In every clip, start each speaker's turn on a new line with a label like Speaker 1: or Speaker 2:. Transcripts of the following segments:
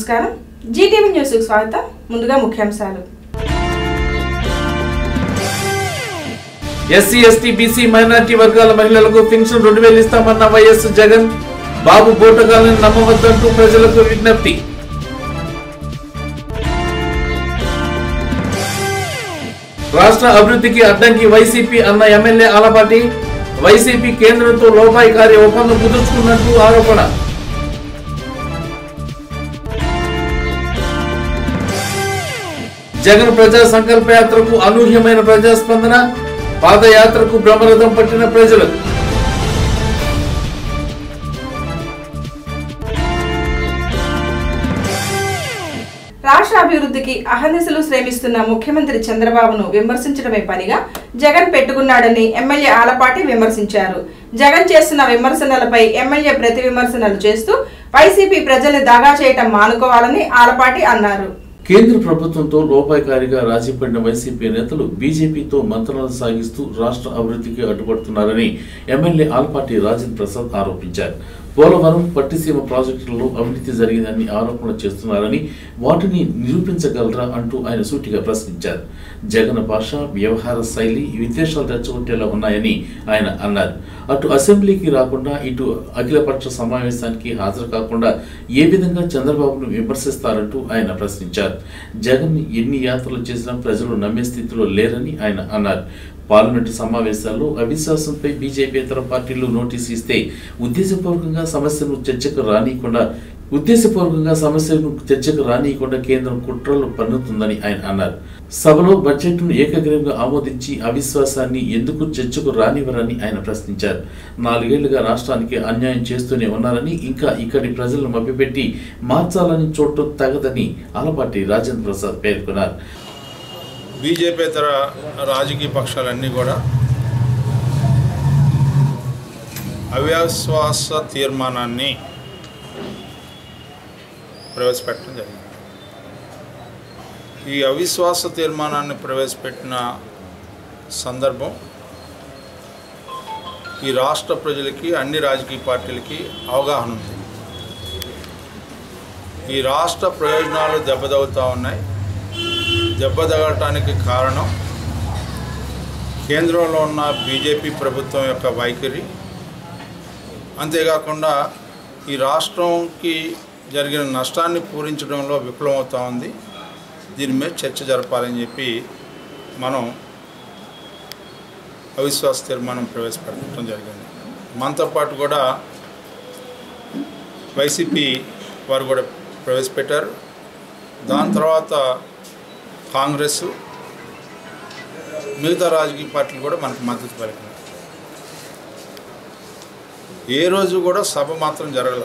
Speaker 1: నమస్కారం జీటీవీ న్యూస్కు స్వాగతం ముందుగా ముఖ్యాంశాలు
Speaker 2: ఎస్సీ ఎస్టీ బీసీ మైనార్టీ వర్గాల మహిళలకు పెన్షన్ రెండు వేలు ఇస్తామన్న వైఎస్ జగన్ బాబు బోటగాలను నమ్మవద్దంటూ ప్రజలకు విజ్ఞప్తి రాష్ట్ర అభివృద్ధికి అడ్డంకి వైసీపీ అన్న ఎమ్మెల్యే ఆలపాటి వైసీపీ కేంద్రంతో లోపాయికారి ఒప్పందం కుదుర్చుకున్నట్టు ఆరోపణ జగన్ ప్రజా సంకల్ప యాత్రకు అనూహ్యమైన ప్రజాస్పందన పాదయాత్రకు బ్రహ్మరథం పట్టిన ప్రజలు
Speaker 1: రాష్ట్ర అభివృద్ధికి అహర్నిశలు శ్రమిస్తున్న ముఖ్యమంత్రి చంద్రబాబును విమర్శించడమే పనిగా జగన్ పెట్టుకున్నాడని ఎమ్మెల్యే ఆలపాటి విమర్శించారు జగన్ చేస్తున్న విమర్శనలపై ఎమ్మెల్యే ప్రతి విమర్శనలు చేస్తూ వైసీపీ ప్రజల్ని దాగా చేయటం మానుకోవాలని ఆలపాటి అన్నారు
Speaker 2: కేంద్ర ప్రభుత్వంతో లోపాయకారిగా రాజీపడిన వైసీపీ నేతలు బీజేపీతో మంత్రాలు సాగిస్తూ రాష్ట్ర అభివృద్ధికి అడ్డుపడుతున్నారని ఎమ్మెల్యే ఆల్పాటి రాజేంద్ర ప్రసాద్ ఆరోపించారు పోలవరం పట్టిసీమ ప్రాజెక్టులలో అవినీతి జరిగిందని ఆరోపణ చేస్తున్నారని వాటిని నిరూపించగలరా అంటూ ఆయన సూటిగా ప్రశ్నించారు జగన్ భాష వ్యవహార శైలి విద్వేషాలు రెచ్చగొట్టేలా ఉన్నాయని ఆయన అన్నారు అటు అసెంబ్లీకి రాకుండా ఇటు అఖిలపక్ష సమావేశానికి హాజరు కాకుండా ఏ విధంగా చంద్రబాబును విమర్శిస్తారంటూ ఆయన ప్రశ్నించారు జగన్ ఎన్ని యాత్రలు చేసినా ప్రజలు నమ్మే స్థితిలో లేరని ఆయన అన్నారు పార్లమెంటు సమావేశాల్లో అవిశ్వాసంపై బీజేపీ ఇతర పార్టీలు నోటీసు ఇస్తే ఉద్దేశపూర్వకంగా సమస్యను చర్చకు రానియకుండా ఉద్దేశపూర్వకంగా సమస్యను చర్చకు రానియకుండా కేంద్రం కుట్రలు పన్నుతుందని ఆయన అన్నారు సభలో బడ్జెట్ను ఏకగ్రీవంగా ఆమోదించి అవిశ్వాసాన్ని ఎందుకు చర్చకు రానివ్వరని ఆయన ప్రశ్నించారు నాలుగేళ్లుగా రాష్ట్రానికి అన్యాయం చేస్తూనే ఉన్నారని ఇంకా ఇక్కడి ప్రజలను మభ్యపెట్టి మార్చాలని చూడటం తగదని ఆలపాటి రాజేంద్ర ప్రసాద్ పేర్కొన్నారు
Speaker 3: బీజేపీతర రాజకీయ పక్షాలన్నీ కూడా అవిశ్వాస తీర్మానాన్ని ప్రవేశపెట్టడం జరిగింది ఈ అవిశ్వాస తీర్మానాన్ని ప్రవేశపెట్టిన సందర్భం ఈ రాష్ట్ర ప్రజలకి అన్ని రాజకీయ పార్టీలకి అవగాహన ఉంది ఈ రాష్ట్ర ప్రయోజనాలు దెబ్బతగుతూ ఉన్నాయి దెబ్బతగలటానికి కారణం కేంద్రంలో ఉన్న బీజేపీ ప్రభుత్వం యొక్క వైఖరి అంతేకాకుండా ఈ రాష్ట్రంకి జరిగిన నష్టాన్ని పూరించడంలో విఫలమవుతూ ఉంది దీని మీద చర్చ జరపాలని చెప్పి మనం అవిశ్వాస తీర్మానం ప్రవేశపెట్టడం జరిగింది మనతో పాటు కూడా వైసీపీ వారు కూడా ప్రవేశపెట్టారు దాని తర్వాత కాంగ్రెస్ మిగతా రాజకీయ పార్టీలు కూడా మనకు మద్దతు పలికినాయి ఏ రోజు కూడా సభ మాత్రం జరగల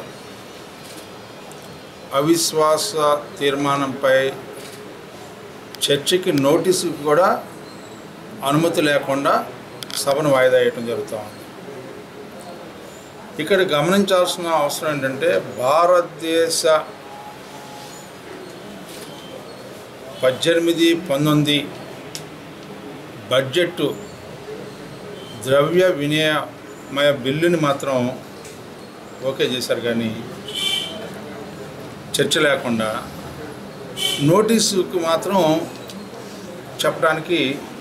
Speaker 3: అవిశ్వాస తీర్మానంపై చర్చకి నోటీసు కూడా అనుమతి లేకుండా సభను వాయిదా వేయటం జరుగుతూ ఉంది ఇక్కడ గమనించాల్సిన అవసరం ఏంటంటే భారతదేశ పద్దెనిమిది పంతొమ్మిది బడ్జెట్ ద్రవ్య వినిమయ బిల్లుని మాత్రం ఓకే చేశారు కానీ చర్చ లేకుండా నోటీసుకు మాత్రం చెప్పడానికి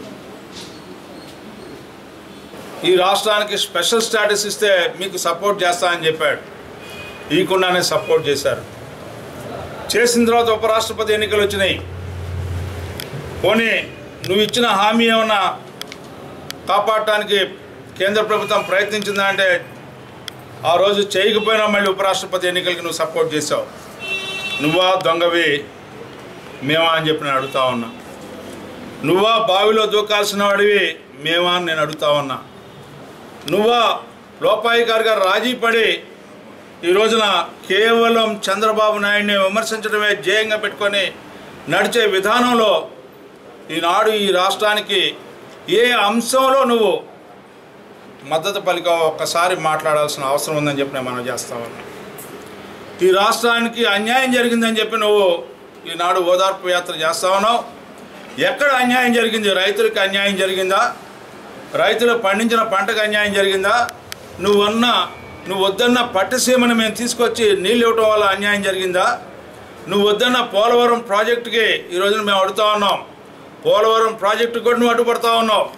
Speaker 3: ఈ రాష్ట్రానికి స్పెషల్ స్టాటస్ ఇస్తే మీకు సపోర్ట్ చేస్తానని చెప్పాడు ఇవ్వకుండానే సపోర్ట్ చేశారు చేసిన తర్వాత ఉపరాష్ట్రపతి ఎన్నికలు వచ్చినాయి పోనీ నువ్వు ఇచ్చిన హామీ ఏమన్నా కాపాడటానికి కేంద్ర ప్రభుత్వం ప్రయత్నించిందా అంటే ఆ రోజు చేయకపోయినా మళ్ళీ ఉపరాష్ట్రపతి ఎన్నికలకి నువ్వు సపోర్ట్ చేసావు నువ్వా దొంగవి మేమా అని చెప్పి నేను అడుగుతా ఉన్నా నువ్వా బావిలో దూకాల్సిన వాడివి మేమా అని నేను అడుగుతా ఉన్నా నువ్వా లోపాయికారిగా రాజీ పడి ఈ రోజున కేవలం చంద్రబాబు నాయుడిని విమర్శించడమే ధ్యేయంగా పెట్టుకొని నడిచే విధానంలో ఈనాడు ఈ రాష్ట్రానికి ఏ అంశంలో నువ్వు మద్దతు పలిక ఒక్కసారి మాట్లాడాల్సిన అవసరం ఉందని చెప్పి నేను మనం చేస్తా ఉన్నా ఈ రాష్ట్రానికి అన్యాయం జరిగిందని చెప్పి నువ్వు ఈనాడు ఓదార్పు యాత్ర చేస్తా ఉన్నావు ఎక్కడ అన్యాయం జరిగింది రైతులకు అన్యాయం జరిగిందా రైతులు పండించిన పంటకు అన్యాయం జరిగిందా నువ్వన్న నువ్వు వద్దన్న పట్టుసీమను మేము తీసుకొచ్చి నీళ్ళు ఇవ్వటం వల్ల అన్యాయం జరిగిందా నువ్వు వద్దన్న పోలవరం ప్రాజెక్టుకి ఈ రోజున మేము అడుగుతా ఉన్నాం పోలవరం ప్రాజెక్టు కూడా నువ్వు అడ్డుపడతా ఉన్నావు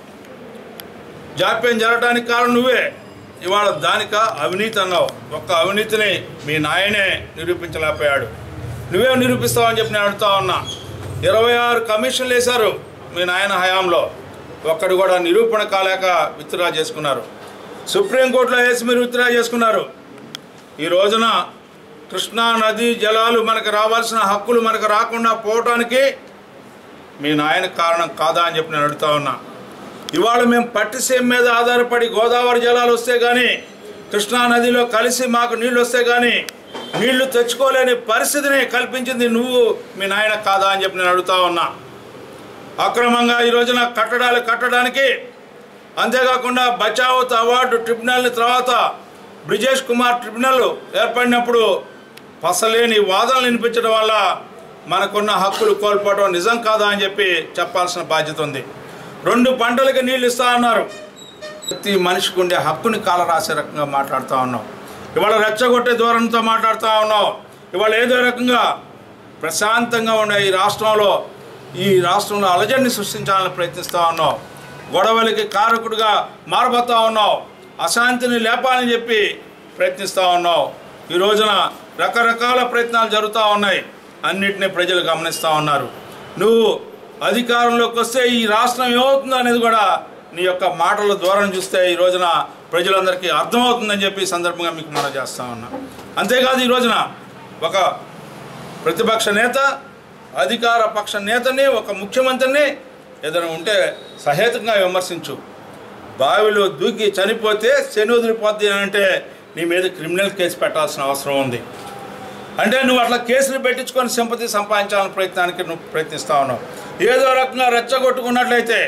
Speaker 3: జాప్యం జరగడానికి కారణం నువ్వే ఇవాళ దానిక అవినీతి అన్నావు ఒక్క అవినీతిని మీ నాయనే నిరూపించలేకపోయాడు నువ్వే నిరూపిస్తావని చెప్పి నేను అడుగుతా ఉన్నా ఇరవై ఆరు కమిషన్లు వేశారు మీ నాయన హయాంలో ఒక్కడు కూడా నిరూపణ కాలేక విత్డ్రా చేసుకున్నారు సుప్రీంకోర్టులో వేసి మీరు విత్డ్రా చేసుకున్నారు ఈ రోజున కృష్ణా నదీ జలాలు మనకు రావాల్సిన హక్కులు మనకు రాకుండా పోవటానికి మీ నాయన కారణం కాదా అని చెప్పి నేను అడుగుతా ఉన్నా ఇవాళ మేము పట్టిసీమ మీద ఆధారపడి గోదావరి జలాలు వస్తే కానీ కృష్ణా నదిలో కలిసి మాకు నీళ్లు వస్తే కానీ నీళ్లు తెచ్చుకోలేని పరిస్థితిని కల్పించింది నువ్వు మీ నాయన కాదా అని చెప్పి నేను అడుగుతా ఉన్నా అక్రమంగా ఈ రోజున కట్టడాలు కట్టడానికి అంతేకాకుండా బచావత్ అవార్డు ట్రిబ్యునల్ తర్వాత బ్రిజేష్ కుమార్ ట్రిబ్యునల్ ఏర్పడినప్పుడు పసలేని వాదనలు వినిపించడం వల్ల మనకున్న హక్కులు కోల్పోవడం నిజం కాదా అని చెప్పి చెప్పాల్సిన బాధ్యత ఉంది రెండు పంటలకి నీళ్ళు ఇస్తా అన్నారు ప్రతి మనిషికి ఉండే హక్కుని కాల రాసే రకంగా మాట్లాడుతూ ఉన్నాం ఇవాళ రెచ్చగొట్టే ధోరణితో మాట్లాడుతూ ఉన్నాం ఇవాళ ఏదో రకంగా ప్రశాంతంగా ఉండే ఈ రాష్ట్రంలో ఈ రాష్ట్రంలో అలజడిని సృష్టించాలని ప్రయత్నిస్తూ ఉన్నాం గొడవలకి కారకుడిగా మారబోతా ఉన్నావు అశాంతిని లేపాలని చెప్పి ప్రయత్నిస్తూ ఉన్నావు ఈ రోజున రకరకాల ప్రయత్నాలు జరుగుతూ ఉన్నాయి అన్నిటినీ ప్రజలు గమనిస్తూ ఉన్నారు నువ్వు అధికారంలోకి వస్తే ఈ రాష్ట్రం ఏమవుతుందో అనేది కూడా నీ యొక్క మాటల ధోరణి చూస్తే ఈ రోజున ప్రజలందరికీ అర్థమవుతుందని చెప్పి ఈ సందర్భంగా మీకు మనం చేస్తా ఉన్నా అంతేకాదు ఈ రోజున ఒక ప్రతిపక్ష నేత అధికార పక్ష నేతని ఒక ముఖ్యమంత్రిని ఏదైనా ఉంటే సహేతుకంగా విమర్శించు బావిలో దూకి చనిపోతే శని వదిలిపోద్ది అని అంటే నీ మీద క్రిమినల్ కేసు పెట్టాల్సిన అవసరం ఉంది అంటే నువ్వు అట్లా కేసులు పెట్టించుకొని సింపతి సంపాదించాలని ప్రయత్నానికి నువ్వు ప్రయత్నిస్తా ఉన్నావు ఏదో రకంగా రెచ్చగొట్టుకున్నట్లయితే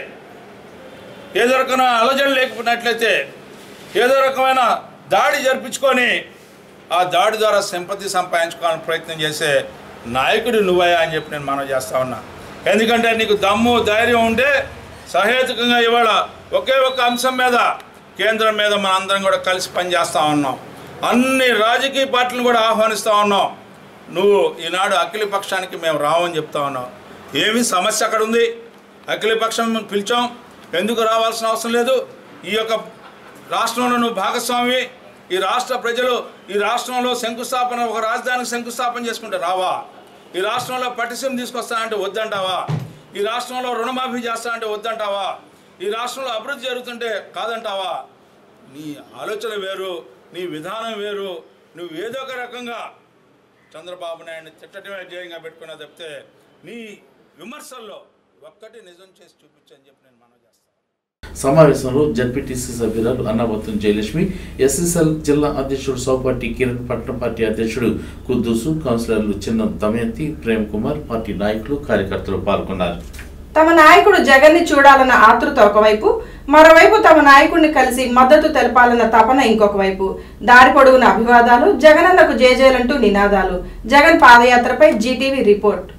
Speaker 3: ఏదో రకమైన అలజడి లేకపోయినట్లయితే ఏదో రకమైన దాడి జరిపించుకొని ఆ దాడి ద్వారా సింపతి సంపాదించుకోవాలని ప్రయత్నం చేసే నాయకుడు నువ్వయ్యా అని చెప్పి నేను మనం చేస్తా ఉన్నా ఎందుకంటే నీకు దమ్ము ధైర్యం ఉంటే సహేతుకంగా ఇవాళ ఒకే ఒక అంశం మీద కేంద్రం మీద మన అందరం కూడా కలిసి పనిచేస్తూ ఉన్నాం అన్ని రాజకీయ పార్టీలను కూడా ఆహ్వానిస్తూ ఉన్నాం నువ్వు ఈనాడు అఖిల పక్షానికి మేము రావని చెప్తా ఉన్నావు ఏమి సమస్య అక్కడ ఉంది అఖిల పక్షం మేము పిలిచాం ఎందుకు రావాల్సిన అవసరం లేదు ఈ యొక్క రాష్ట్రంలో నువ్వు భాగస్వామి ఈ రాష్ట్ర ప్రజలు ఈ రాష్ట్రంలో శంకుస్థాపన ఒక రాజధానికి శంకుస్థాపన చేసుకుంటే రావా ఈ రాష్ట్రంలో పట్టిసీమ తీసుకొస్తానంటే వద్దంటావా ఈ రాష్ట్రంలో రుణమాఫీ చేస్తానంటే వద్దంటావా ఈ రాష్ట్రంలో అభివృద్ధి జరుగుతుంటే కాదంటావా నీ ఆలోచన వేరు నీ విధానం వేరు నువ్వు ఏదో ఒక రకంగా చంద్రబాబు నాయుడిని తిట్టడమే ధ్యేయంగా పెట్టుకున్నా తప్పితే నీ విమర్శల్లో ఒక్కటి నిజం చేసి చూపించని చెప్పి నేను మనం చేస్తాను
Speaker 2: సమావేశంలో జడ్పీటీసీ సభ్యురాలు అన్నావతం జయలక్ష్మి ఎస్ఎస్ఎల్ జిల్లా అధ్యక్షుడు సౌపాటి కిరణ్ పట్నం పార్టీ అధ్యక్షుడు కుద్దూసు కౌన్సిలర్లు చిన్న దమయంతి ప్రేమ్ కుమార్ పార్టీ నాయకులు కార్యకర్తలు పాల్గొన్నారు
Speaker 1: తమ నాయకుడు జగన్ ని చూడాలన్న ఆతృత ఒకవైపు మరోవైపు తమ నాయకుడిని కలిసి మద్దతు తెలపాలన్న తపన ఇంకొక వైపు దారి పొడవున అభివాదాలు జగనన్నకు జేజేలంటూ నినాదాలు జగన్ పాదయాత్రపై జీటీవీ రిపోర్ట్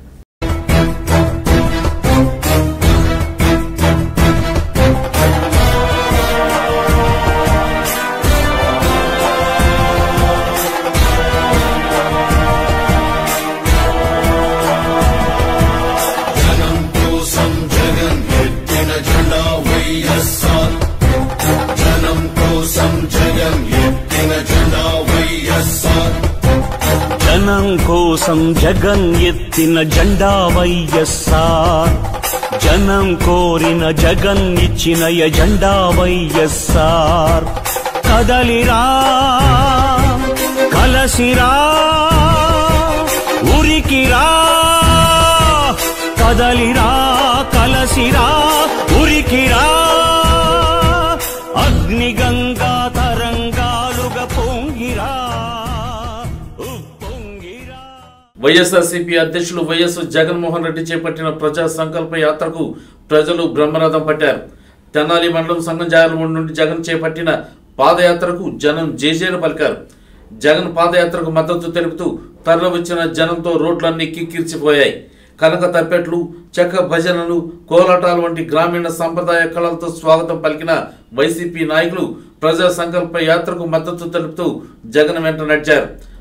Speaker 4: జనం కోసం జగన్ ఎత్తిన జెండా వైఎస్ఆర్ జనం కోసం జగన్ ఎత్తిన జెండా వైఎస్ఆర్
Speaker 5: జనం కోసం జగన్ ఎత్తిన జెండా వైఎస్ఆర్ జనం కోరిన జగన్ ఇచ్చిన ఎజెండా వైఎస్ఆర్ కదలిరా కలసిరా ఉరికిరా కదలిరా కలసిరా ఉరికిరా అగ్నిగంగా తరంగాలుగా పొంగిరా ఉప్పొంగిరా
Speaker 2: వైఎస్ఆర్సీపీ అధ్యక్షులు వైఎస్ జగన్మోహన్ రెడ్డి చేపట్టిన ప్రజా సంకల్ప యాత్రకు ప్రజలు బ్రహ్మరథం పట్టారు తెనాలి మండలం సంఘం జాయలమూడి నుండి జగన్ చేపట్టిన పాదయాత్రకు జనం జేజేలు పలికారు జగన్ పాదయాత్రకు మద్దతు తెలుపుతూ తరలివచ్చిన జనంతో రోడ్లన్నీ కిక్కిరిచిపోయాయి కనక తప్పెట్లు చెక్క భజనలు కోలాటాలు వంటి గ్రామీణ సంప్రదాయ కళలతో స్వాగతం పలికిన వైసీపీ నాయకులు ప్రజా సంకల్ప యాత్రకు మద్దతు తెలుపుతూ జగన్ వెంట నడిచారు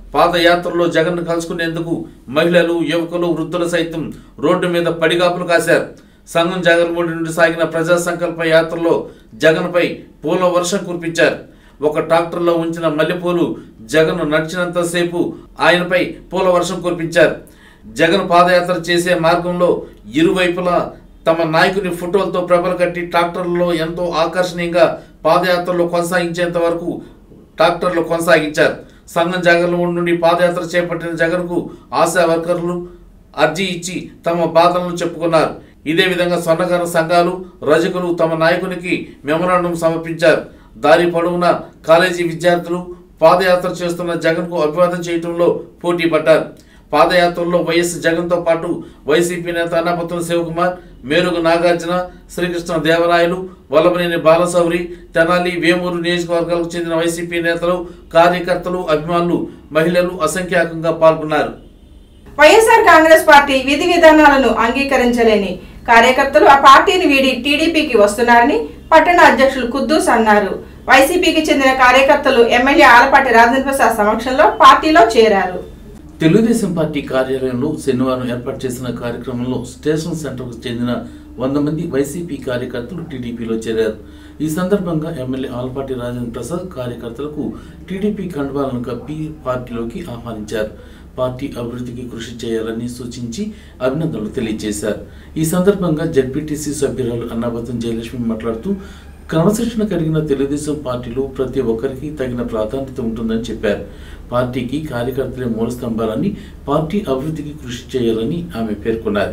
Speaker 2: పాదయాత్రలో జగన్ను కలుసుకునేందుకు మహిళలు యువకులు వృద్ధులు సైతం రోడ్డు మీద పడిగాపులు కాశారు సంఘం జగన్మోహన్ నుండి సాగిన ప్రజా సంకల్ప యాత్రలో జగన్పై పూల వర్షం కురిపించారు ఒక ట్రాక్టర్లో ఉంచిన మల్లెపూలు జగన్ నడిచినంతసేపు ఆయనపై పూల వర్షం కురిపించారు జగన్ పాదయాత్ర చేసే మార్గంలో ఇరువైపులా తమ నాయకుని ఫోటోలతో ప్రభలు కట్టి ట్రాక్టర్లలో ఎంతో ఆకర్షణీయంగా పాదయాత్రలో కొనసాగించేంత వరకు ట్రాక్టర్లు కొనసాగించారు సంఘం జగన్మోహన్ నుండి పాదయాత్ర చేపట్టిన జగన్కు ఆశా వర్కర్లు అర్జీ ఇచ్చి తమ బాధలను చెప్పుకున్నారు ఇదే విధంగా స్వర్ణకార సంఘాలు రజకులు తమ నాయకునికి మెమరాండం సమర్పించారు దారి పొడవునా కాలేజీ విద్యార్థులు పాదయాత్ర చేస్తున్న జగన్కు అభివాదం చేయడంలో పోటీ పడ్డారు పాదయాత్రలో వైఎస్ జగన్తో పాటు వైసీపీ నేత అన్నపత్రం శివకుమార్ మేరుగు నాగార్జున శ్రీకృష్ణ దేవరాయలు వల్లభనేని బాలసౌరి తెనాలి వేమూరు నియోజకవర్గాలకు చెందిన వైసీపీ నేతలు కార్యకర్తలు అభిమానులు మహిళలు అసంఖ్యాకంగా పాల్గొన్నారు
Speaker 1: వైఎస్ఆర్ కాంగ్రెస్ పార్టీ విధి విధానాలను అంగీకరించలేని కార్యకర్తలు ఆ పార్టీని వీడి టీడీపీకి వస్తున్నారని పట్టణ అధ్యక్షులు కుద్దూస్ అన్నారు వైసీపీకి చెందిన కార్యకర్తలు ఎమ్మెల్యే ఆలపాటి రాజేంద్ర ప్రసాద్ సమక్షంలో పార్టీలో చేరారు
Speaker 2: తెలుగుదేశం పార్టీ కార్యాలయంలో శనివారం ఏర్పాటు చేసిన కార్యక్రమంలో స్టేషన్ సెంటర్కు చెందిన వంద మంది వైసీపీ కార్యకర్తలు టీడీపీలో చేరారు ఈ సందర్భంగా ఎమ్మెల్యే ఆలపాటి రాజేంద్ర ప్రసాద్ కార్యకర్తలకు టీడీపీ కండువాలను కప్పి పార్టీలోకి ఆహ్వానించారు పార్టీ అభివృద్ధికి కృషి చేయాలని సూచించి అభినందనలు తెలియజేశారు ఈ సందర్భంగా జడ్పీటీసీ సభ్యురాలు అన్నాబతం జయలక్ష్మి మాట్లాడుతూ క్రమశిక్షణ కలిగిన తెలుగుదేశం పార్టీలో ప్రతి ఒక్కరికి తగిన ప్రాధాన్యత ఉంటుందని చెప్పారు పార్టీకి కార్యకర్తలే మూల స్తంభాలని పార్టీ అభివృద్ధికి కృషి చేయాలని ఆమె పేర్కొన్నారు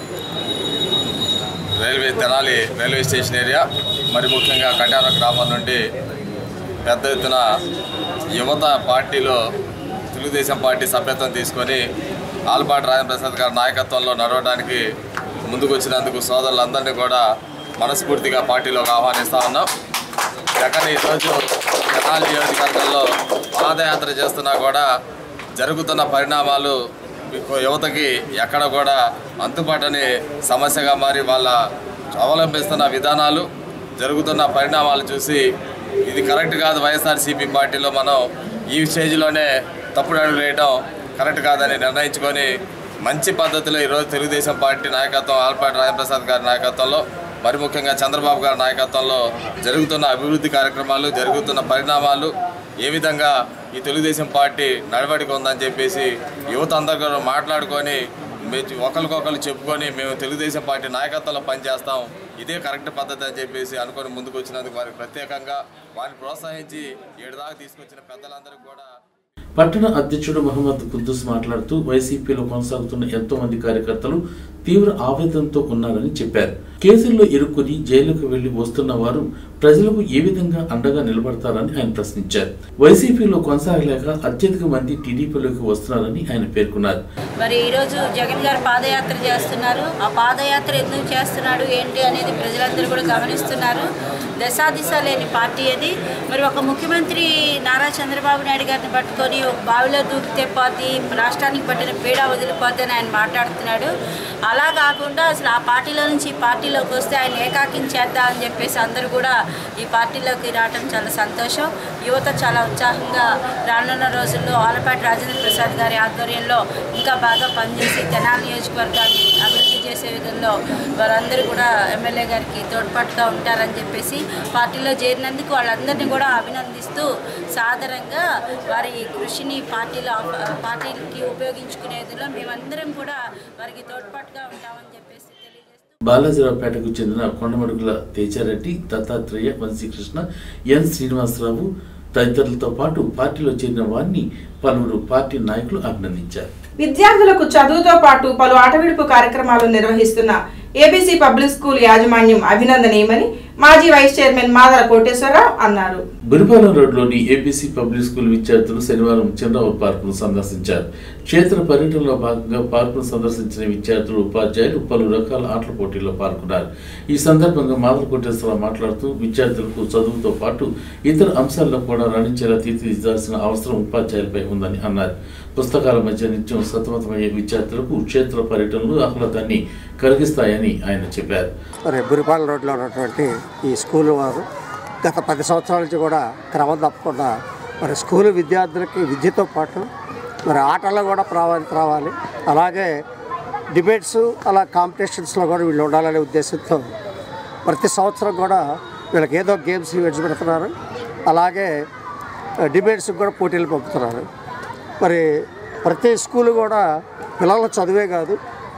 Speaker 6: railway Tenali railway station area మరి ముఖ్యంగా కళ్యాణ గ్రామం నుండి పెద్ద ఎత్తున యువత పార్టీలో తెలుగుదేశం పార్టీ సభ్యత్వం తీసుకొని ఆల్పాటి రాజప్రసాద్ గారి నాయకత్వంలో నడవడానికి ముందుకు వచ్చినందుకు సోదరులందరినీ కూడా మనస్ఫూర్తిగా పార్టీలోకి ఆహ్వానిస్తా ఉన్నాం జగన్ ఈరోజు తెనాలి నియోజకవర్గంలో పాదయాత్ర చేస్తున్నా కూడా జరుగుతున్న పరిణామాలు మీకు యువతకి ఎక్కడ కూడా అంతుపట్టని సమస్యగా మారి వాళ్ళ అవలంబిస్తున్న విధానాలు జరుగుతున్న పరిణామాలు చూసి ఇది కరెక్ట్ కాదు వైఎస్ఆర్సీపీ పార్టీలో మనం ఈ స్టేజ్లోనే తప్పుడు అడుగు వేయడం కరెక్ట్ కాదని నిర్ణయించుకొని మంచి పద్ధతిలో ఈరోజు తెలుగుదేశం పార్టీ నాయకత్వం ఆల్పాటి రాజప్రసాద్ గారి నాయకత్వంలో మరి ముఖ్యంగా చంద్రబాబు గారి నాయకత్వంలో జరుగుతున్న అభివృద్ధి కార్యక్రమాలు జరుగుతున్న పరిణామాలు ఏ విధంగా ఈ తెలుగుదేశం పార్టీ నడవడిక ఉందని చెప్పేసి యువత అందరూ కూడా మాట్లాడుకొని మే- ఒకరికొకరు చెప్పుకొని మేము తెలుగుదేశం పార్టీ నాయకత్వంలో పనిచేస్తాం ఇదే కరెక్ట్ పద్ధతి అని చెప్పేసి అనుకొని ముందుకు వచ్చినందుకు వారికి ప్రత్యేకంగా వారిని ప్రోత్సహించి ఏడు దాకా తీసుకొచ్చిన పెద్దలందరికీ కూడా
Speaker 2: పట్టణ అధ్యక్షుడు మహమ్మద్ కుద్దూస్ మాట్లాడుతూ వైసీపీలో కొనసాగుతున్న ఎంతో మంది కార్యకర్తలు తీవ్ర ఆవేదనతో ఉన్నారని చెప్పారు కేసుల్లో ఇరుక్కుని జైలుకు వెళ్లి వస్తున్న వారు ప్రజలకు ఏ విధంగా అండగా నిలబడతారని ఆయన ప్రశ్నించారు వైసీపీలో కొనసాగలేక అత్యధిక మంది టీడీపీలోకి వస్తున్నారని ఆయన పేర్కొన్నారు
Speaker 7: మరి ఈరోజు జగన్ గారు పాదయాత్ర చేస్తున్నారు ఆ పాదయాత్ర ఎందుకు చేస్తున్నాడు ఏంటి అనేది ప్రజలందరూ కూడా గమనిస్తున్నారు దశా దిశ లేని పార్టీ అది మరి ఒక ముఖ్యమంత్రి నారా చంద్రబాబు నాయుడు గారిని పట్టుకొని ఒక బావిలో దూకితే పోతే రాష్ట్రానికి పట్టిన పీడ వదిలిపోతే అని ఆయన మాట్లాడుతున్నాడు అలా కాకుండా అసలు ఆ పార్టీలో నుంచి ఈ పార్టీలోకి వస్తే ఆయన ఏకాకించేద్దాం అని చెప్పేసి అందరూ కూడా ఈ పార్టీలోకి రావటం చాలా సంతోషం యువత చాలా ఉత్సాహంగా రానున్న రోజుల్లో ఆలపాటి రాజేంద్ర ప్రసాద్ గారి ఆధ్వర్యంలో ఇంకా బాగా పనిచేసి తెనాలి నియోజకవర్గాన్ని అభివృద్ధి చేసే విధంలో వారందరూ కూడా ఎమ్మెల్యే గారికి తోడ్పాటుగా ఉంటారని చెప్పేసి పార్టీలో చేరినందుకు వాళ్ళందరినీ కూడా అభినందిస్తూ సాదరంగా వారి కృషిని పార్టీలో పార్టీకి ఉపయోగించుకునే విధంలో మేమందరం కూడా వారికి తోడ్పాటుగా ఉంటామని చెప్పేసి తెలియజేస్తూ
Speaker 2: బాలాజీరావుపేటకు చెందిన కొండమడుగుల తేజారెడ్డి దత్తాత్రేయ వంశీకృష్ణ ఎన్ శ్రీనివాసరావు తదితరులతో పాటు పార్టీలో చేరిన వారిని పలువురు పార్టీ నాయకులు అభినందించారు
Speaker 1: విద్యార్థులకు చదువుతో పాటు పలు ఆటవిడుపు కార్యక్రమాలు నిర్వహిస్తున్న ఏబీసీ పబ్లిక్ స్కూల్ యాజమాన్యం అభినందనీయమని మాజీ వైస్ చైర్మన్ మాదల కోటేశ్వరరావు అన్నారు
Speaker 2: బురిపాలెం రోడ్లోని ఏపీసీ పబ్లిక్ స్కూల్ విద్యార్థులు శనివారం చంద్రబాబు పార్కును సందర్శించారు క్షేత్ర పర్యటనలో భాగంగా పార్కును సందర్శించిన విద్యార్థులు ఉపాధ్యాయులు పలు రకాల ఆటల పోటీల్లో పాల్గొన్నారు ఈ సందర్భంగా మాదల కోటేశ్వరరావు మాట్లాడుతూ విద్యార్థులకు చదువుతో పాటు ఇతర అంశాల్లో కూడా రాణించేలా తీర్చిదిద్దాల్సిన అవసరం ఉపాధ్యాయులపై ఉందని అన్నారు పుస్తకాల మధ్య నిత్యం సతమతమయ్యే విద్యార్థులకు క్షేత్ర పర్యటనలు ఆహ్లాదాన్ని కలిగిస్తాయని ఆయన చెప్పారు
Speaker 8: మరి బురిపాలెం రోడ్లో ఉన్నటువంటి ఈ స్కూల్ వారు గత పది సంవత్సరాల నుంచి కూడా క్రమం తప్పకుండా మరి స్కూల్ విద్యార్థులకి విద్యతో పాటు మరి ఆటల్లో కూడా ప్రాధాన్యత రావాలి అలాగే డిబేట్స్ అలా కాంపిటీషన్స్లో కూడా వీళ్ళు ఉండాలనే ఉద్దేశంతో ప్రతి సంవత్సరం కూడా వీళ్ళకి ఏదో గేమ్స్ ఈవెంట్స్ పెడుతున్నారు అలాగే డిబేట్స్కి కూడా పోటీలు పంపుతున్నారు మరి ప్రతి స్కూల్ కూడా పిల్లల చదువే కాదు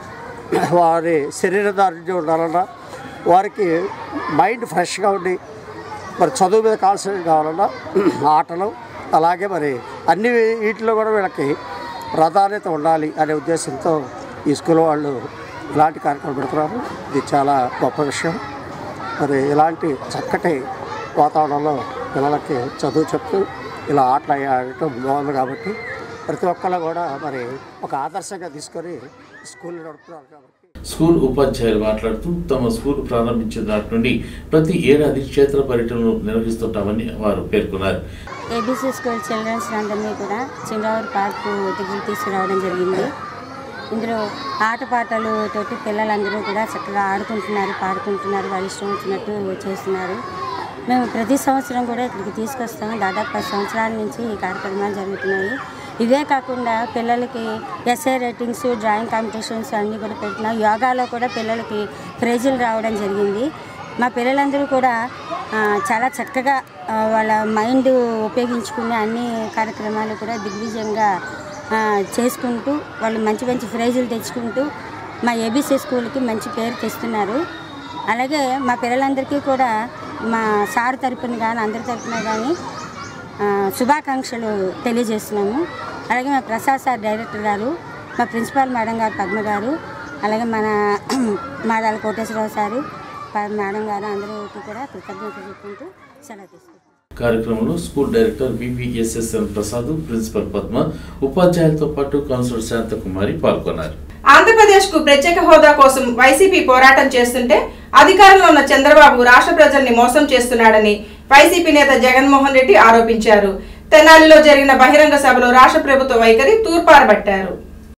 Speaker 8: వారి శరీర దారుణ్యం ఉండాలన్నా వారికి మైండ్ ఫ్రెష్గా ఉండి మరి చదువు మీద కాన్సన్ట్రేట్ కావాలన్నా ఆటలు అలాగే మరి అన్ని వీటిలో కూడా వీళ్ళకి ప్రాధాన్యత ఉండాలి అనే ఉద్దేశంతో ఈ స్కూల్ వాళ్ళు ఇలాంటి కార్యక్రమం పెడుతున్నారు ఇది చాలా గొప్ప విషయం మరి ఇలాంటి చక్కటి వాతావరణంలో పిల్లలకి చదువు చెప్తూ ఇలా ఆటలు ఆడటం బాగుంది కాబట్టి ప్రతి ఒక్కళ్ళు కూడా మరి ఒక ఆదర్శంగా తీసుకొని స్కూల్ నడుపుతున్నారు కాబట్టి
Speaker 2: స్కూల్ ఉపాధ్యాయులు మాట్లాడుతూ తమ స్కూల్ ప్రారంభించిన నాటి నుండి ప్రతి ఏడాది క్షేత్ర పర్యటనలు నిర్వహిస్తుంటామని వారు పేర్కొన్నారు
Speaker 9: ఏబీసీ స్కూల్ చిల్డ్రన్స్ అందరినీ కూడా చింగావూరు పార్కు దగ్గరికి తీసుకురావడం జరిగింది ఇందులో ఆటపాటలు తోటి పిల్లలందరూ కూడా చక్కగా ఆడుకుంటున్నారు పాడుకుంటున్నారు వాళ్ళ ఇష్టం వచ్చినట్టు చేస్తున్నారు మేము ప్రతి సంవత్సరం కూడా ఇక్కడికి తీసుకొస్తాము దాదాపు పది సంవత్సరాల నుంచి ఈ కార్యక్రమాలు జరుగుతున్నాయి ఇవే కాకుండా పిల్లలకి ఎస్ఏ రైటింగ్స్ డ్రాయింగ్ కాంపిటీషన్స్ అన్నీ కూడా పెట్టినా యోగాలో కూడా పిల్లలకి ప్రైజులు రావడం జరిగింది మా పిల్లలందరూ కూడా ఆ, చాలా చక్కగా ఆ, వాళ్ళ మైండ్ ఉపయోగించుకునే అన్ని కార్యక్రమాలు కూడా దిగ్విజయంగా ఆ, చేసుకుంటూ వాళ్ళు మంచి మంచి ప్రైజులు తెచ్చుకుంటూ మా ఏబీసీ స్కూల్కి మంచి పేరు తెస్తున్నారు అలాగే మా పిల్లలందరికీ కూడా మా సార్ తరపున కానీ అందరి తరపున కానీ ఆ, శుభాకాంక్షలు తెలియజేస్తున్నాము అలాగే మా ప్రసాద్ సార్ డైరెక్టర్ గారు మా ప్రిన్సిపాల్ మేడం గారు పద్మ గారు అలాగే మన మాదాల కోటేశ్వరరావు సారు ప- మేడం గారు అందరికీ కూడా కృతజ్ఞతలు చెప్పుకుంటూ సెలవు తీసుకుంటాం
Speaker 2: కార్యక్రమంలో school director VVSSN Prasad principal Padma ఉపాధ్యాయులతో పాటు కౌన్సిలర్ శాంతకుమారి పాల్గొన్నారు
Speaker 1: ఆంధ్రప్రదేశ్ కు ప్రత్యేక హోదా కోసం వైసీపీ పోరాటం చేస్తుంటే అధికారంలో ఉన్న చంద్రబాబు రాష్ట్ర ప్రజల్ని మోసం చేస్తున్నాడని వైసీపీ నేత జగన్మోహన్ రెడ్డి ఆరోపించారు తెనాలిలో జరిగిన బహిరంగ సభలో రాష్ట్ర ప్రభుత్వ వైఖరి తూర్పారబట్టారు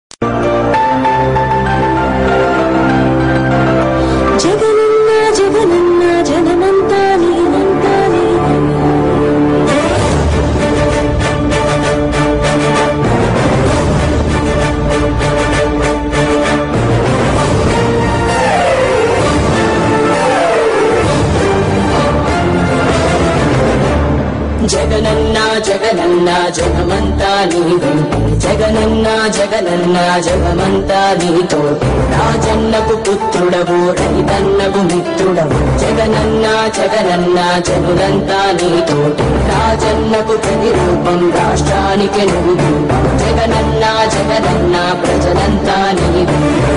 Speaker 10: జగనన్న జగనన్న జగమంతా నీదంతా జగనన్న జగనన్న జగమంతా నీదు జగనన్న జగనన్న జగమంతా నీతో రాజన్నకు పుత్రుడవు రైతన్నకు మిత్రుడవు జగనన్న జగనన్న జనులంతా నీతో రాజన్నకు ప్రతిరూపం రాష్ట్రానికి నువ్వు దీపం. జగనన్న జగనన్న ప్రజలంతా నీవు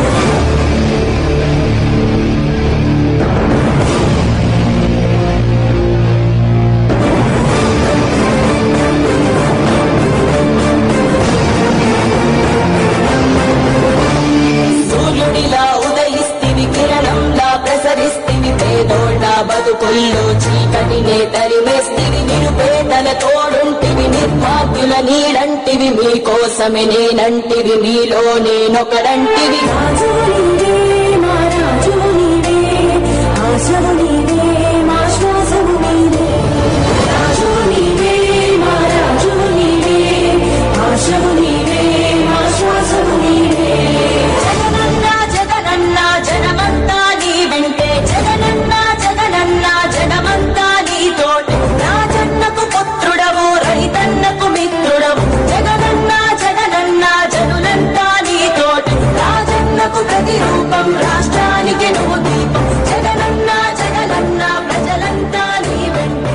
Speaker 10: సూర్యుడిలా ఉదయిస్తివి కిరణంలా ప్రసరిస్తివి పేదోళ్ళ బతుకుల్లో చీకటినే తరిమేస్తివి నిరుపేదల తోడుంటివి నిర్భాగ్యుల నీడంటివి మీకోసమే నేనంటివి మీలో నేనొకడంటివి ఆశవు నీవే మా శ్వాసము నీవే రాజు నీవే మా రాజు నీవే ఆశవు నీవే మా శ్వాసము నీవే జగనన్న జగనన్న జనమంతా నీ వెంటే జగనన్న జగనన్న జనమంతా నీతోటి రాజన్నకు పుత్రుడవు రైతన్నకు మిత్రుడవు జగనన్న జగనన్న జనులంతా నీతోటి రాజన్నకు ప్రతిరూపం రాష్ట్రానికి నువ్వు దీపం జగనన్న జగనన్న ప్రజలంతా నీ వెంటే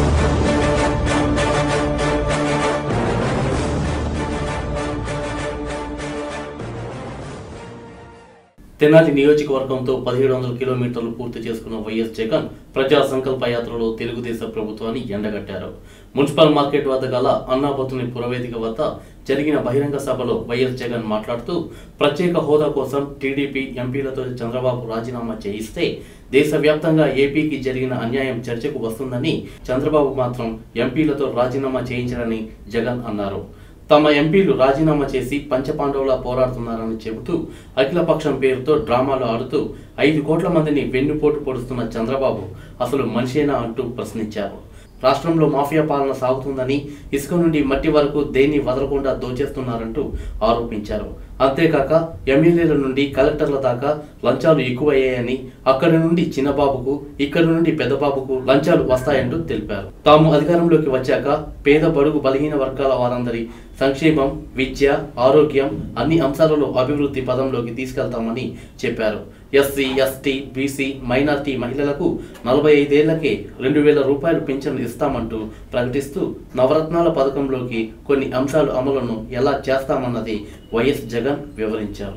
Speaker 11: తెనాలి నియోజకవర్గంతో పదిహేడు వందల కిలోమీటర్లు పూర్తి చేసుకున్న వైఎస్ జగన్ ప్రజా సంకల్ప యాత్రలో తెలుగుదేశం ప్రభుత్వాన్ని ఎండగట్టారు మున్సిపల్ మార్కెట్ వద్ద గల అన్నాపతుని పురవేదిక వద్ద జరిగిన బహిరంగ సభలో వైఎస్ జగన్ మాట్లాడుతూ ప్రత్యేక హోదా కోసం టీడీపీ ఎంపీలతో చంద్రబాబు రాజీనామా చేయిస్తే దేశవ్యాప్తంగా ఏపీకి జరిగిన అన్యాయం చర్చకు వస్తుందని చంద్రబాబు మాత్రం ఎంపీలతో రాజీనామా చేయించారని జగన్ అన్నారు తమ ఎంపీలు రాజీనామా చేసి పంచపాండవులా పోరాడుతున్నారని చెబుతూ అఖిలపక్షం పేరుతో డ్రామాలు ఆడుతూ ఐదు కోట్ల మందిని వెన్నుపోటు పొడుస్తున్న చంద్రబాబు అసలు మనిషేనా అంటూ ప్రశ్నించారు రాష్ట్రంలో మాఫియా పాలన సాగుతుందని ఇసుక నుండి మట్టి వరకు దేన్ని వదలకుండా దోచేస్తున్నారంటూ ఆరోపించారు అంతేకాక ఎమ్మెల్యేల నుండి కలెక్టర్ల దాకా లంచాలు ఎక్కువయ్యాయని అక్కడి నుండి చిన్నబాబుకు ఇక్కడి నుండి పెద్దబాబుకు లంచాలు వస్తాయంటూ తెలిపారు తాము అధికారంలోకి వచ్చాక పేద బడుగు బలహీన వర్గాల వారందరి సంక్షేమం విద్య ఆరోగ్యం అన్ని అంశాలలో అభివృద్ధి పదంలోకి తీసుకెళ్తామని చెప్పారు ఎస్సీ ఎస్టీ బీసీ మైనార్టీ మహిళలకు నలభై ఐదేళ్లకే రెండు వేల రూపాయలు పింఛన్ ఇస్తామంటూ ప్రకటిస్తూ నవరత్నాల పథకంలోకి కొన్ని అంశాలు అమలును ఎలా చేస్తామన్నది వైఎస్ జగన్ వివరించారు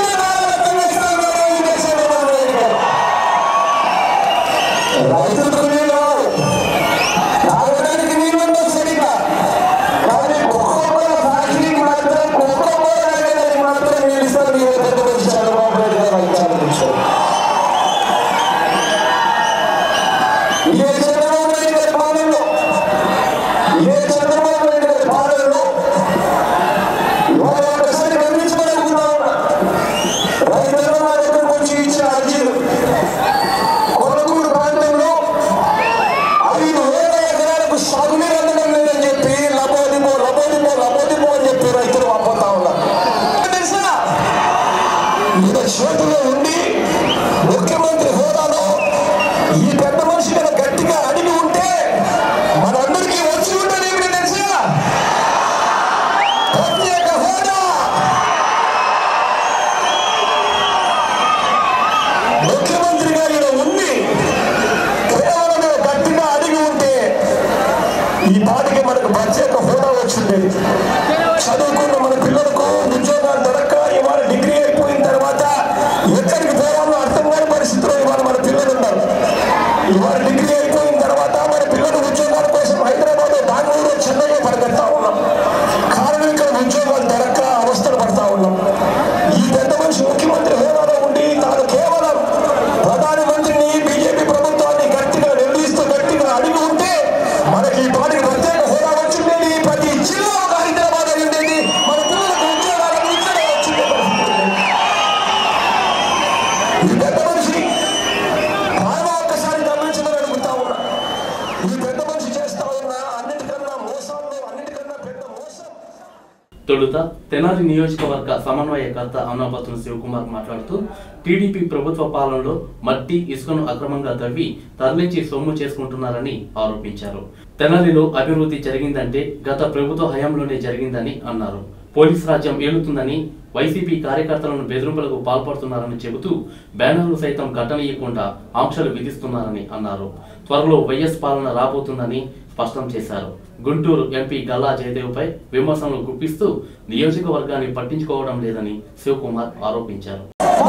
Speaker 12: ఇదే చంద్రబాబు నాయుడు గారి పాలనలో ఇదే చంద్రబాబు నాయుడు గారి పాలనలో ఇవాళ ఒకసారి గమనించమనుకుంటా ఉన్నా రైతులు మా దగ్గరకు వచ్చి ఇచ్చిన అర్జీలు కొలకూరు ప్రాంతంలో ఐదు వేల ఎకరాలకు సాగునీరు అందడం లేదని చెప్పి లబోదిమో లబోదిమో లబోదిమో అని చెప్పి రైతులు పంపుతా ఉన్నారు తెలుసా ఈయన చేతిలో ఉండి ముఖ్యమంత్రి హోదాలో ఈ పెద్ద మనిషి మీద గట్టిగా అడిగి ఉంటే మనందరికీ వచ్చి ఉంటుంది ఏమిటి తెలుసా ప్రత్యేక హోదా ముఖ్యమంత్రిగా ఈయన ఉంది కేవలం ఈయన గట్టిగా అడిగి ఉంటే ఈ పాటికి మనకు ప్రత్యేక హోదా వచ్చిండేది చదువుకున్న మన పిల్లలకు ఉద్యోగాలు దొరక్క ఇవాళ డిగ్రీ అయిపోయిన తర్వాత ఎక్కడికి పోవాలో అర్థం కాని పరిస్థితిలో ఇవాళ మన పిల్లలు ఉన్నారు ఇవాళ డిగ్రీ అయిపోయిన తర్వాత మన పిల్లలు ఉద్యోగాల కోసం హైదరాబాద్ బెంగళూరు చెన్నైలో పరిగెడతా ఉన్నాం కారణం ఇక్కడ ఉద్యోగాలు దొరక్క అవస్థలు పడతా ఉన్నాం ఈ పెద్ద మనిషి ముఖ్యమంత్రి హోదాలో ఉండి తాను కేవలం ప్రధానమంత్రిని బీజేపీ ప్రభుత్వాన్ని గట్టిగా నిలదీస్తూ గట్టిగా అడిగి ఉంటే మనకి ఈ పాటికి ప్రత్యేక హోదా వచ్చిండేది ప్రతి జిల్లా ఒక హైదరాబాద్ అయి ఉండేది మన పిల్లలకు ఉద్యోగాలకు ఇక్కడే వచ్చిండే పరిస్థితి ఉండేది. ఈ పెద్ద మనిషి బాగా ఒక్కసారి గమనించమని అడుగుతా ఉన్నా ఈ పెద్ద మనిషి చేస్తా ఉన్న అన్నిటికన్నా మోసాల్లో అన్నిటికన్నా పెద్ద మోసం
Speaker 11: తొలుత తెనాలి నియోజకవర్గ సమన్వయకర్త అన్నపత్రులు శివకుమార్ మాట్లాడుతూ టీడీపీ ప్రభుత్వ పాలనలో మట్టి ఇసుకను అక్రమంగా తవ్వి తరలించి సొమ్ము చేసుకుంటున్నారని ఆరోపించారు తెనాలిలో అభివృద్ధి జరిగిందంటే గత ప్రభుత్వ హయాంలోనే జరిగిందని అన్నారు పోలీస్ రాజ్యం ఏలుతుందని వైసీపీ కార్యకర్తలను బెదిరింపులకు పాల్పడుతున్నారని చెబుతూ బ్యానర్లు సైతం ఘటనీయకుండా ఆంక్షలు విధిస్తున్నారని అన్నారు త్వరలో వైఎస్ పాలన రాబోతుందని స్పష్టం చేశారు గుంటూరు ఎంపీ గల్లా జయదేవ్పై విమర్శలు గుప్పిస్తూ నియోజకవర్గాన్ని పట్టించుకోవడం లేదని శివకుమార్ ఆరోపించారు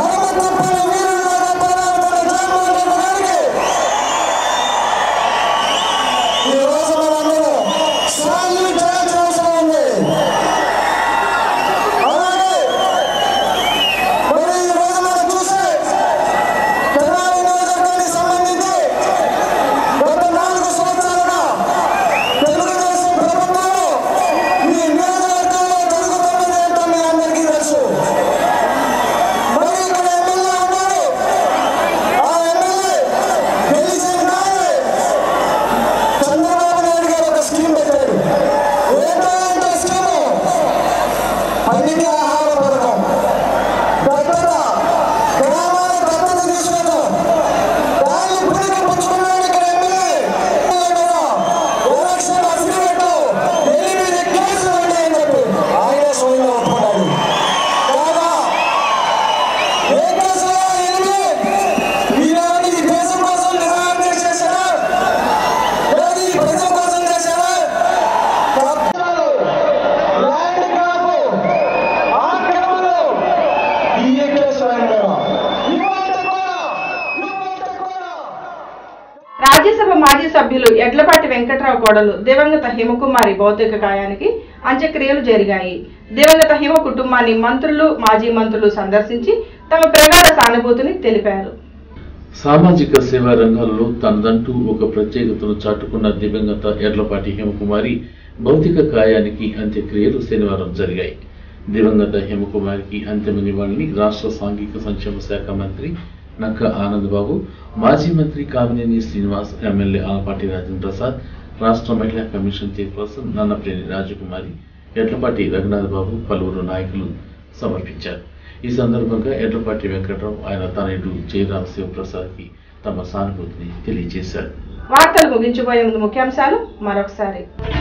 Speaker 12: ఈ రోజు మనందరూ సాల్యూట్ చేయాల్సిన అవసరం ఉంది అలాగే మరి ఈ రోజు మనం చూస్తే తెలంగాణ నియోజకవర్గానికి సంబంధించి గత నాలుగు సంవత్సరాలుగా తెలుగుదేశం ప్రభుత్వంలో ఈ నియోజకవర్గంలో జరుగుతున్నది ఏంటో మీ అందరికీ తెలుసు మరి ఇక్కడ ఎమ్మెల్యే ఉన్నారు ఆ ఎమ్మెల్యే గెలిచిన నాయే చంద్రబాబు నాయుడు గారు ఒక స్కీమ్ పెట్టారు ఏంటో ఏంటో స్కీము పైకి ఆహార పథకం దత్తత గ్రామాల దత్తత తీసుకోవడం దాన్ని ఇప్పటికీ పుచ్చుకున్నాడు ఇక్కడ ఎమ్మెల్యే ఎలక్షన్ అగ్రిమెంట్ ఎనిమిది కేసులు ఉన్నాయని చెప్పి ఆయన స్వయంగా ఒప్పుకున్నాడు కాదా ఏ కేసులో ఎనిమిది ఈనాడు ఈ దేశం కోసం నిరాకరణ చేశారా లేదు ఈ ప్రజల కోసం చేశారా కబ్జాలు, ల్యాండ్ గ్రాబు, ఆక్రమణలు, ఈ కేసులు ఆయన మీద. ఇవాళ కూడా, ఇవాళ కూడా
Speaker 1: రాజ్యసభ మాజీ సభ్యులు ఎడ్లపాటి వెంకట్రావు కోడలు దివంగత హిమకుమారి భౌతిక కాయానికి అంత్యక్రియలు జరిగాయి దివంగత హిమ కుటుంబాన్ని మంత్రులు మాజీ మంత్రులు సందర్శించి తమ ప్రగాఢ సానుభూతిని తెలిపారు
Speaker 2: సామాజిక సేవా రంగాల్లో తనదంటూ ఒక ప్రత్యేకతను చాటుకున్న దివంగత ఎర్లపాటి హేమకుమారి భౌతిక కాయానికి అంత్యక్రియలు శనివారం జరిగాయి దివంగత హేమకుమారికి అంతిమ నివాళిని రాష్ట్ర సాంఘిక సంక్షేమ శాఖ మంత్రి నక్క ఆనందబాబు మాజీ మంత్రి కామినేని శ్రీనివాస్ ఎమ్మెల్యే ఆలపాటి రాజేంద్ర ప్రసాద్ రాష్ట్ర మహిళా కమిషన్ చైర్పర్సన్ నన్నప్రేని రాజకుమారి ఎడ్లపాటి రఘునాథ్ బాబు పలువురు నాయకులు సమర్పించారు ఈ సందర్భంగా ఎడ్లపాటి వెంకట్రావు ఆయన తనయుడు జయరాం శివప్రసాద్కి తమ సానుభూతిని తెలియజేశారు
Speaker 1: వార్తలు ముగించిపోయే ముందు ముఖ్యాంశాలు మరొకసారి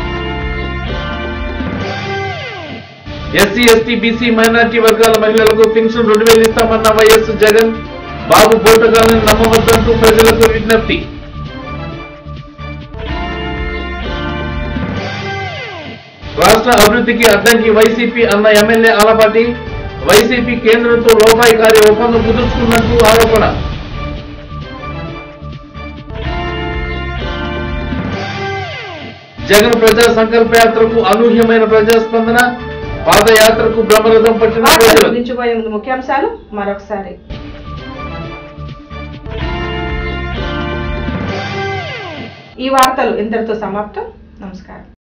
Speaker 2: ఎస్సీ ఎస్టీ బీసీ మైనార్టీ వర్గాల మహిళలకు పెన్షన్ రెండు వేలు ఇస్తామన్న వైఎస్ జగన్ బాబు పోటగాలను నమ్మవద్దంటూ ప్రజలకు విజ్ఞప్తి రాష్ట్ర అభివృద్ధికి అడ్డంకి వైసీపీ అన్న ఎమ్మెల్యే ఆలపాటి వైసీపీ కేంద్రంతో లోపాయికారి ఒప్పందం కుదుర్చుకున్నట్టు ఆరోపణ జగన్ ప్రజా సంకల్ప యాత్రకు అనూహ్యమైన ప్రజాస్పందన పాదయాత్రకు బ్రహ్మరథం పట్టిన
Speaker 1: వార్తలు
Speaker 2: ప్రజలు
Speaker 1: ముగించిపోయే ముందు ముఖ్యాంశాలు మరొకసారి ఈ వార్తలు ఇంతటితో సమాప్తం నమస్కారం